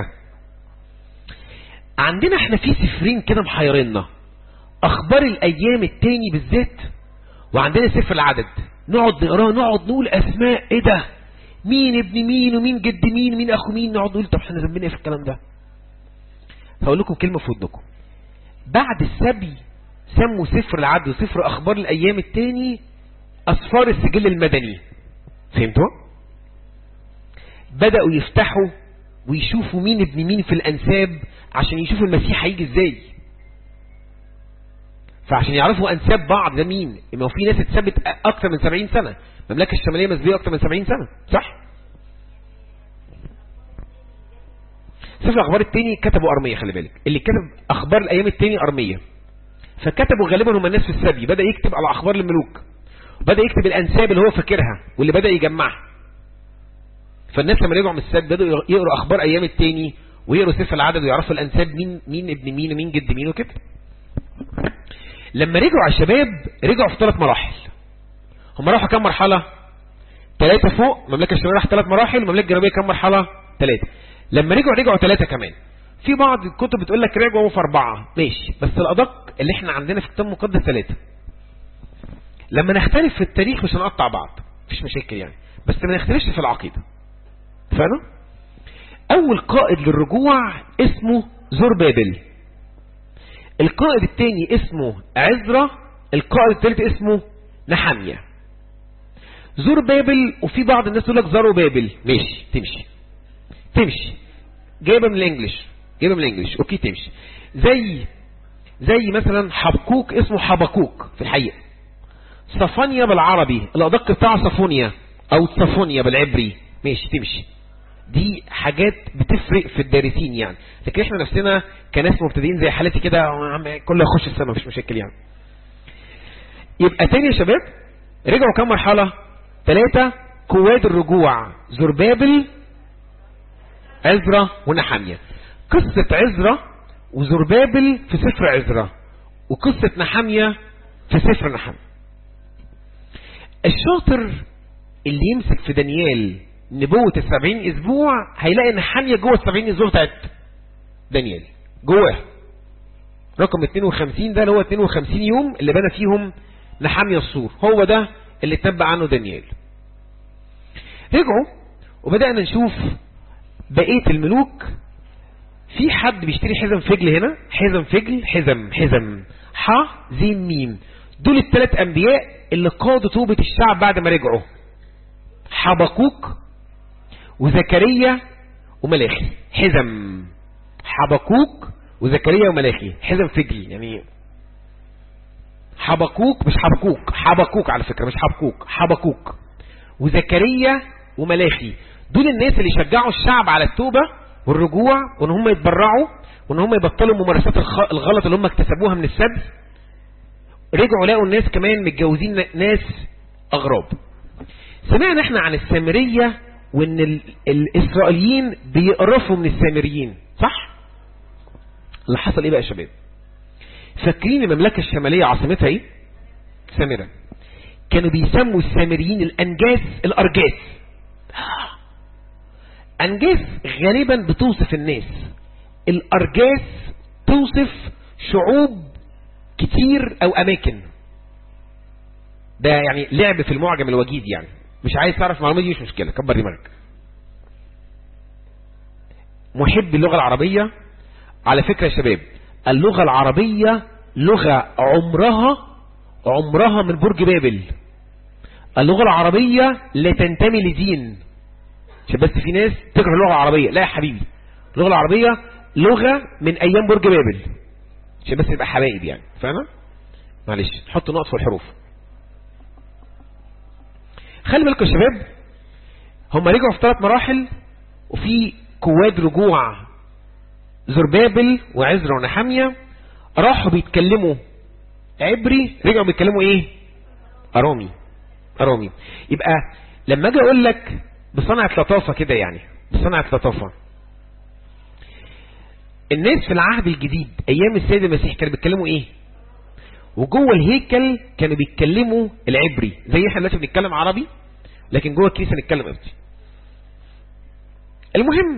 عندنا احنا في سفرين كده محيريننا اخبار الايام التاني بالذات وعندنا سفر العدد نقعد نقراه نقعد نقول اسماء ايه ده مين ابن مين ومين جد مين ومين اخو مين نقعد نقول طب احنا ذنبنا ايه في الكلام ده هقول لكم كلمه في ودنكم بعد السبي سموا سفر العدد وسفر اخبار الايام التاني اسفار السجل المدني فهمتوا بداوا يفتحوا ويشوفوا مين ابن مين في الانساب عشان يشوفوا المسيح هيجي ازاي فعشان يعرفوا انساب بعض ده مين ما هو في ناس اتثبت اكتر من 70 سنه المملكه الشماليه مسبيه اكتر من 70 سنه صح سفر الاخبار التاني كتبوا ارميه خلي بالك اللي كتب اخبار الايام التاني ارميه فكتبوا غالبا هم الناس في السبي بدا يكتب على اخبار الملوك بدا يكتب الانساب اللي هو فاكرها واللي بدا يجمعها فالناس لما رجعوا من السبي بدأوا يقروا اخبار ايام التاني ويقروا سفر العدد ويعرفوا الانساب مين مين ابن مين ومين جد مين وكده لما رجعوا على الشباب رجعوا في ثلاث مراحل هم راحوا كم مرحلة ثلاثة فوق المملكة الشمالية راح ثلاث مراحل المملكة الجنوبية كم مرحلة ثلاثة لما رجعوا رجعوا ثلاثة كمان في بعض الكتب بتقول لك رجعوا في أربعة ماشي بس الأدق اللي احنا عندنا في الكتاب المقدس ثلاثة لما نختلف في التاريخ مش هنقطع بعض مفيش مشاكل يعني بس ما نختلفش في العقيدة فانا أول قائد للرجوع اسمه زربابل القائد الثاني اسمه عزرا القائد الثالث اسمه نحمية زور بابل وفي بعض الناس يقول لك زارو بابل ماشي تمشي تمشي جايبه من الانجليش جايبه من الانجليش اوكي تمشي زي زي مثلا حبكوك اسمه حبكوك في الحقيقه صفانيا بالعربي الادق بتاع صفونيا او صفونيا بالعبري ماشي تمشي دي حاجات بتفرق في الدارسين يعني لكن احنا نفسنا كناس مبتدئين زي حالتي كده كله يخش السما مفيش مشاكل يعني يبقى تاني يا شباب رجعوا كم مرحلة ثلاثة قواد الرجوع زربابل عزرا ونحمية قصة عزرا وزربابل في سفر عزرا وقصة نحمية في سفر نحمية الشاطر اللي يمسك في دانيال نبوة السبعين اسبوع هيلاقي ان حامية جوه السبعين اسبوع بتاعت دانيال جواه رقم 52 ده اللي هو 52 يوم اللي بنى فيهم نحامية السور هو ده اللي تنبأ عنه دانيال رجعوا وبدأنا نشوف بقية الملوك في حد بيشتري حزم فجل هنا حزم فجل حزم حزم ح زين ميم دول الثلاث انبياء اللي قادوا توبة الشعب بعد ما رجعوا حبقوك وزكريا وملاخي حزم حبقوك وزكريا وملاخي حزم فجل يعني حبقوك مش حبقوك حبقوك على فكرة مش حبقوك حبقوك وزكريا وملاخي دول الناس اللي شجعوا الشعب على التوبة والرجوع وان هم يتبرعوا وان هم يبطلوا ممارسات الغلط اللي هم اكتسبوها من السبت رجعوا لقوا الناس كمان متجوزين ناس اغراب سمعنا احنا عن السامرية وان ال... الاسرائيليين بيقرفوا من السامريين صح اللي حصل ايه بقى يا شباب فاكرين المملكة الشمالية عاصمتها ايه سامرة كانوا بيسموا السامريين الانجاز الارجاز انجاز غالبا بتوصف الناس الارجاز توصف شعوب كتير او اماكن ده يعني لعب في المعجم الوجيز يعني مش عايز تعرف المعلومه دي مش مشكله كبر دماغك محب اللغه العربيه على فكره يا شباب اللغه العربيه لغه عمرها عمرها من برج بابل اللغه العربيه لا تنتمي لدين عشان بس في ناس تكره اللغه العربيه لا يا حبيبي اللغه العربيه لغه من ايام برج بابل عشان بس نبقى حبايب يعني فاهمه معلش نحط نقط في الحروف خلي بالكم يا شباب هم رجعوا في ثلاث مراحل وفي قواد رجوع زربابل وعزرا ونحامية راحوا بيتكلموا عبري رجعوا بيتكلموا ايه ارامي ارامي يبقى لما اجي اقول لك بصنعة لطافة كده يعني بصنعة لطافة الناس في العهد الجديد ايام السيد المسيح كانوا بيتكلموا ايه وجوه الهيكل كانوا بيتكلموا العبري زي احنا دلوقتي بنتكلم عربي لكن جوه الكنيسه نتكلم قبطي المهم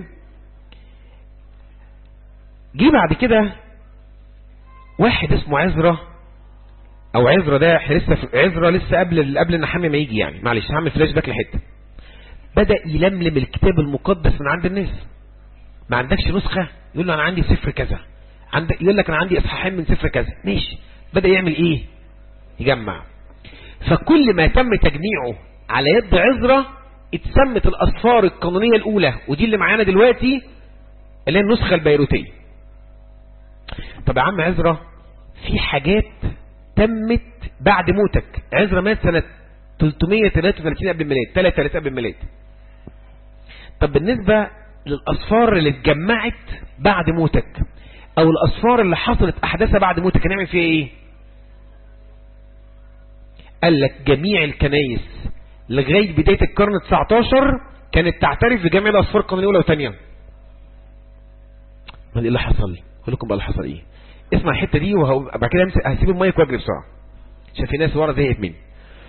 جه بعد كده واحد اسمه عزرا او عزرا ده لسه عزرا لسه قبل قبل النحامي ما يجي يعني معلش هعمل فلاش باك لحته بدا يلملم الكتاب المقدس من عند الناس ما عندكش نسخه يقول له انا عندي سفر كذا عندك يقول لك انا عندي اصحاحين من سفر كذا ماشي بدا يعمل ايه يجمع فكل ما تم تجميعه على يد عزرا اتسمت الاسفار القانونيه الاولى ودي اللي معانا دلوقتي اللي هي النسخه البيروتيه طب يا عم عزرا في حاجات تمت بعد موتك عزرا مات سنة 333 قبل الميلاد 33 قبل الميلاد طب بالنسبة للأصفار اللي اتجمعت بعد موتك أو الأصفار اللي حصلت أحداثها بعد موتك هنعمل فيها إيه قال لك جميع الكنايس لغاية بداية القرن 19 كانت تعترف بجميع الأصفار القانونية الأولى والثانية ما ايه اللي حصل اقول لكم بقى اللي حصل ايه اسمع الحته دي وبعد كده هسيب المايك واجري بسرعه عشان في ناس ورا زهقت مني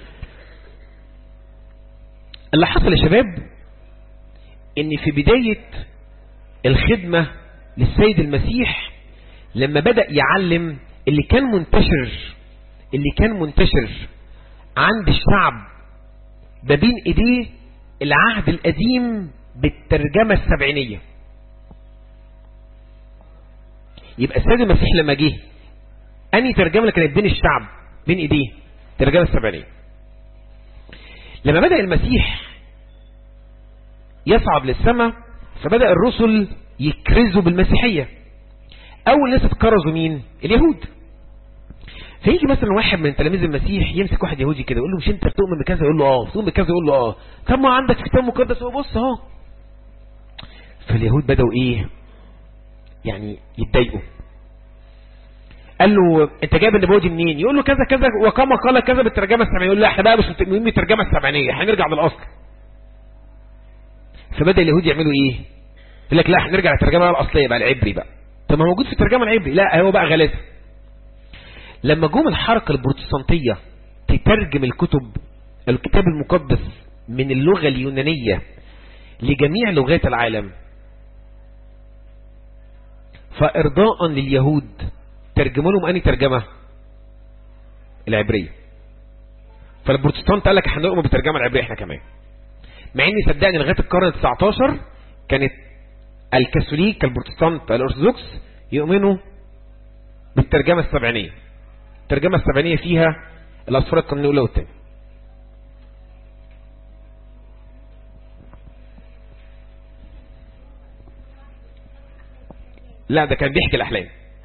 اللي حصل يا شباب ان في بدايه الخدمه للسيد المسيح لما بدا يعلم اللي كان منتشر اللي كان منتشر عند الشعب ما بين ايديه العهد القديم بالترجمه السبعينيه يبقى السيد المسيح لما جه انهي ترجمه اللي كانت بين الشعب بين ايديه الترجمه السبعينيه لما بدا المسيح يصعد للسماء فبدا الرسل يكرزوا بالمسيحيه اول ناس اتكرزوا مين اليهود فيجي مثلا واحد من تلاميذ المسيح يمسك واحد يهودي كده يقول له مش انت بتؤمن بكذا يقول له اه بتؤمن بكذا يقول له اه طب ما عندك كتاب مقدس هو بص اهو فاليهود بداوا ايه يعني يتضايقوا قال له انت جايب النبوه دي منين يقول له كذا كذا وكما قال كذا بالترجمه السبعينيه يقول له احنا بقى مش مهمين بالترجمه السبعينيه احنا هنرجع للاصل فبدا اليهود يعملوا ايه يقول لك لا احنا نرجع للترجمه الاصليه بقى العبري بقى طب ما موجود في الترجمه العبري لا هو بقى غلاسه لما جم الحركه البروتستانتيه تترجم الكتب الكتاب المقدس من اللغه اليونانيه لجميع لغات العالم فارضاء لليهود ترجموا لهم انهي ترجمه العبريه فالبروتستانت قال لك احنا نؤمن بالترجمه العبريه احنا كمان مع ان صدقني لغايه القرن ال19 كانت الكاثوليك البروتستانت الارثوذكس يؤمنوا بالترجمه السبعينيه الترجمه السبعينيه فيها الاصفار القانونيه الاولى والثانيه لا ده كان بيحكي الاحلام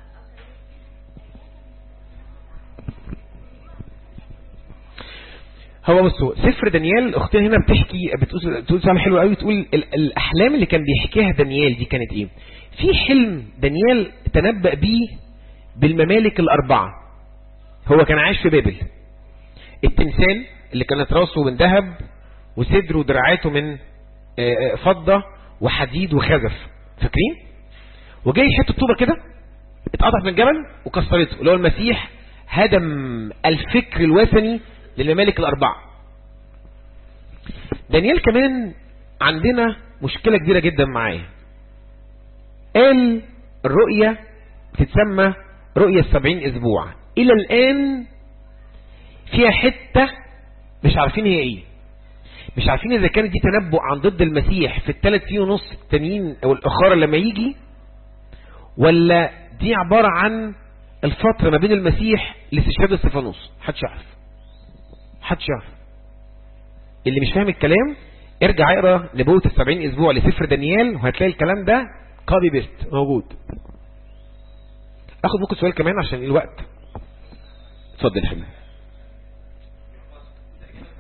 هو بصوا سفر دانيال اختنا هنا بتحكي بتقول بتقول سؤال حلو قوي تقول الاحلام اللي كان بيحكيها دانيال دي كانت ايه في حلم دانيال تنبأ بيه بالممالك الاربعه هو كان عايش في بابل التمثال اللي كانت راسه من ذهب وصدره ودراعاته من فضه وحديد وخزف فاكرين وجاي حته طوبه كده اتقطعت من الجبل وكسرته اللي هو المسيح هدم الفكر الوثني للممالك الأربعة دانيال كمان عندنا مشكلة كبيرة جدا معاه قال الرؤية بتتسمى رؤية السبعين أسبوع إلى الآن فيها حتة مش عارفين هي إيه مش عارفين إذا كانت دي تنبؤ عن ضد المسيح في الثلاث سنين ونص التانيين أو الأخرى لما يجي ولا دي عبارة عن الفترة ما بين المسيح لاستشهاد استفانوس محدش يعرف محدش يعرف اللي مش فاهم الكلام ارجع اقرا نبوة السبعين اسبوع لسفر دانيال وهتلاقي الكلام ده كوبي بيست موجود اخد ممكن سؤال كمان عشان الوقت اتفضل حبيبي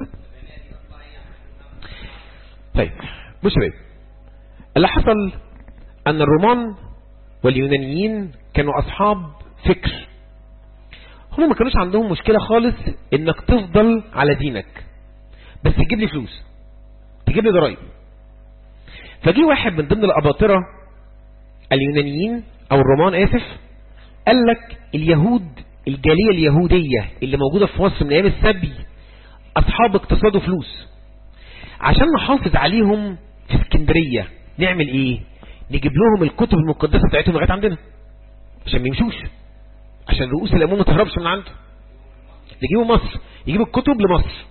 طيب بص يا اللي حصل أن الرومان واليونانيين كانوا أصحاب فكر هم ما كانوش عندهم مشكلة خالص انك تفضل على دينك بس تجيب لي فلوس تجيب لي ضرائب فجي واحد من ضمن الأباطرة اليونانيين أو الرومان آسف قال لك اليهود الجالية اليهودية اللي موجودة في مصر من أيام السبي أصحاب اقتصاد وفلوس عشان نحافظ عليهم في اسكندرية نعمل ايه نجيب لهم الكتب المقدسة بتاعتهم لغاية عندنا عشان ما يمشوش عشان رؤوس الأمون ما تهربش من عنده يجيبوا مصر يجيبوا الكتب لمصر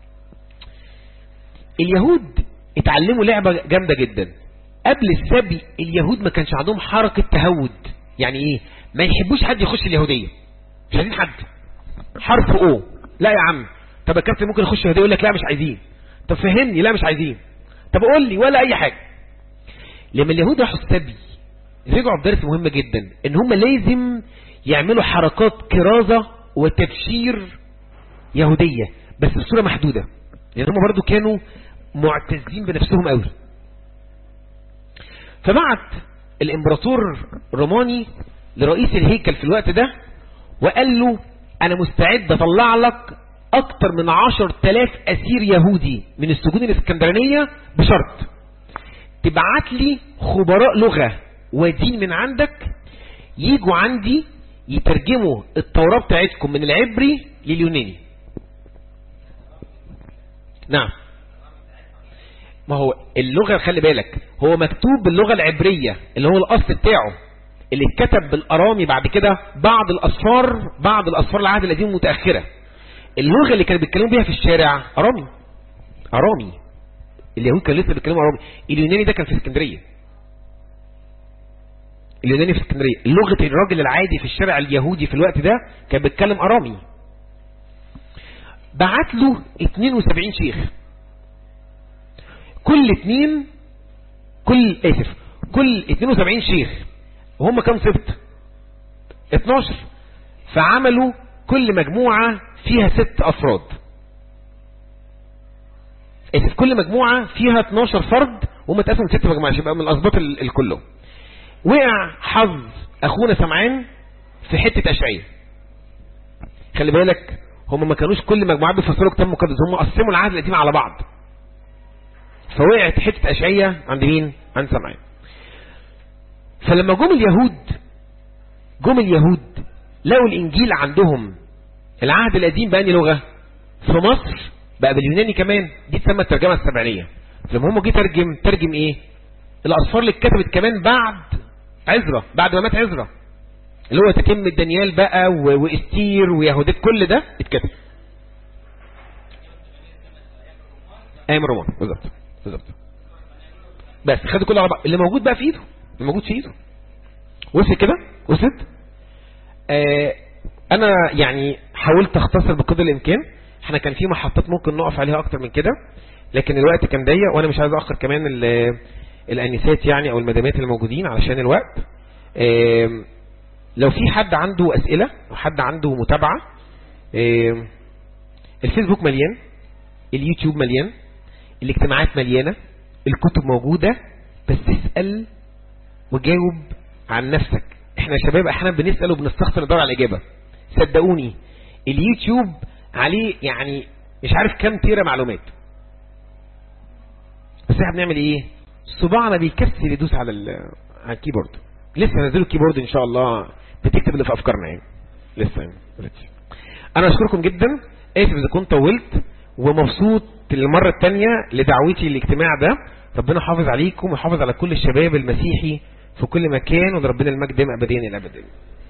اليهود اتعلموا لعبة جامدة جدا قبل السبي اليهود ما كانش عندهم حركة تهود يعني ايه ما يحبوش حد يخش اليهودية مش عايزين حد حرف او لا يا عم طب يا كابتن ممكن يخش اليهودية يقول لك لا مش عايزين طب فهمني لا مش عايزين طب قول لي ولا اي حاجة لما اليهود راحوا السبي رجعوا بدرس مهم جدا ان هم لازم يعملوا حركات كرازة وتبشير يهودية بس بصورة محدودة لان هم برضو كانوا معتزين بنفسهم قوي فبعت الامبراطور روماني لرئيس الهيكل في الوقت ده وقال له انا مستعد اطلع لك اكتر من عشر تلاف اسير يهودي من السجون الاسكندرانية بشرط تبعت لي خبراء لغة ودين من عندك يجوا عندي يترجموا التوراة بتاعتكم من العبري لليوناني نعم ما هو اللغة خلي بالك هو مكتوب باللغة العبرية اللي هو الأصل بتاعه اللي اتكتب بالأرامي بعد كده بعض الأصفار بعض الأصفار العهد القديم المتأخرة اللغة اللي كانوا بيتكلموا بيها في الشارع أرامي أرامي اليهود كانوا لسه بيتكلموا أرامي اليوناني ده كان في اسكندرية اليوناني في اسكندرية لغة الراجل العادي في الشارع اليهودي في الوقت ده كان بيتكلم أرامي بعت له 72 شيخ كل اتنين كل اسف كل 72 شيخ وهم كام سبت 12 فعملوا كل مجموعة فيها ست افراد اسف كل مجموعة فيها 12 فرد وهم اتقسموا ست مجموعات يبقى من الاسباط الكله وقع حظ اخونا سمعان في حتة اشعية خلي بالك هم ما كانوش كل مجموعات بيفسروا كتاب مقدس هم قسموا العهد القديم على بعض فوقعت حتة أشعية عند مين عند سمعان فلما جم اليهود جم اليهود لقوا الإنجيل عندهم العهد القديم بأني لغة في مصر بقى باليوناني كمان دي تسمى الترجمة السبعينية فلما هم جه ترجم ترجم ايه الأصفار اللي اتكتبت كمان بعد عزرة بعد ما مات عزرة اللي هو تتم دانيال بقى واستير ويهودات كل ده اتكتب ايام رومان بالظبط بالظبط بس خدوا كله على بعض اللي موجود بقى في ايده اللي موجود في ايده وصل كده وصلت آه انا يعني حاولت اختصر بقدر الامكان احنا كان في محطات ممكن نقف عليها اكتر من كده لكن الوقت كان ضيق وانا مش عايز اخر كمان الانسات يعني او المدامات اللي موجودين علشان الوقت آه لو في حد عنده اسئلة او حد عنده متابعة آه الفيسبوك مليان اليوتيوب مليان الاجتماعات مليانة الكتب موجودة بس اسأل وجاوب عن نفسك احنا يا شباب احنا بنسأل وبنستخسر ندور على الإجابة صدقوني اليوتيوب عليه يعني مش عارف كم تيرة معلومات بس احنا بنعمل ايه صباعنا بيكسر يدوس على على الكيبورد لسه نزلوا الكيبورد ان شاء الله بتكتب اللي في افكارنا يعني لسه يعني انا اشكركم جدا اسف اذا كنت طولت ومبسوط للمرة الثانية لدعوتي الاجتماع ده ربنا حافظ عليكم وحافظ على كل الشباب المسيحي في كل مكان ولربنا المجد دائما ابديا الى ابدين